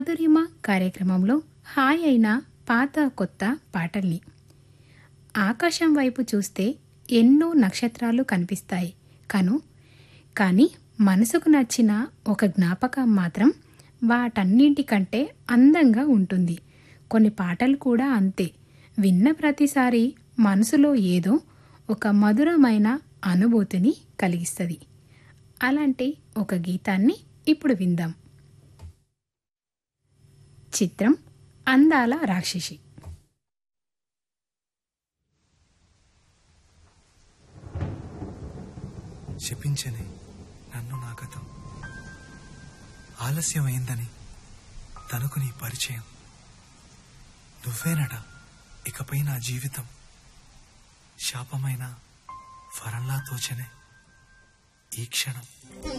మధురిమ కార్యక్రమంలో హాయ్ అయిన పాత కొత్త పాటల్ని ఆకాశం వైపు చూస్తే ఎన్నో నక్షత్రాలు కనిపిస్తాయి కను కానీ మనసుకు నచ్చిన ఒక జ్ఞాపకం మాత్రం వాటన్నింటికంటే అందంగా ఉంటుంది కొన్ని పాటలు కూడా అంతే విన్న ప్రతిసారి మనసులో ఏదో ఒక మధురమైన అనుభూతిని కలిగిస్తుంది అలాంటి ఒక గీతాన్ని ఇప్పుడు విందాం చిత్రం అందాల రాక్షసి శపించని నన్ను నా గతం ఆలస్యమైందని తనకు నీ పరిచయం నువ్వేనట ఇకపై నా జీవితం శాపమైన వరంలా తోచనే ఈ క్షణం